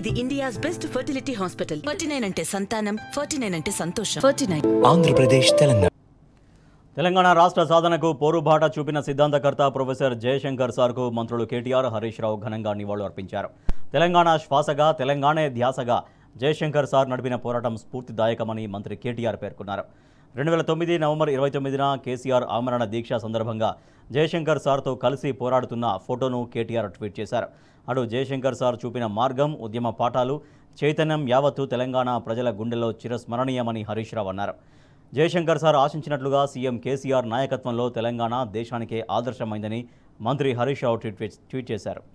ఇది India's best fertility hospital forty nine అంటే సంతానం ఫార్టీ నైన్ అంటే సంతోషం ఫార్టీ నైన్ ఆంధ్రప్రదేశ్ తెలంగాణ తెలంగాణ రాష్ట్ర సాధనకు పోరుబాట చూపిన సిద్ధాంతకర్త ప్రొఫెసర్ జయశంకర్ సార్కు మంత్రులు కేటీఆర్ హరీష్ రావు ఘనంగా నివాళులు అర్పించారు తెలంగాణ శ్వాసగా తెలంగాణే ధ్యాసగా జయశంకర్ సార్ నడిపిన పోరాటం స్ఫూర్తిదాయకమని మంత్రి కేటీఆర్ పేర్కొన్నారు రెండు వేల తొమ్మిది నవంబర్ ఇరవై తొమ్మిదిన కేసీఆర్ ఆమరణ దీక్ష సందర్భంగా జయశంకర్ సార్తో కలిసి పోరాడుతున్న ఫోటోను కేటీఆర్ ట్వీట్ చేశారు అటు జయశంకర్ సార్ చూపిన మార్గం ఉద్యమ పాఠాలు చైతన్యం యావత్తు తెలంగాణ ప్రజల గుండెల్లో చిరస్మరణీయమని హరీష్ రావు అన్నారు జయశంకర్ సార్ ఆశించినట్లుగా సీఎం కేసీఆర్ నాయకత్వంలో తెలంగాణ దేశానికే ఆదర్శమైందని మంత్రి హరీష్ రావు ట్వీట్ ట్వీట్ చేశారు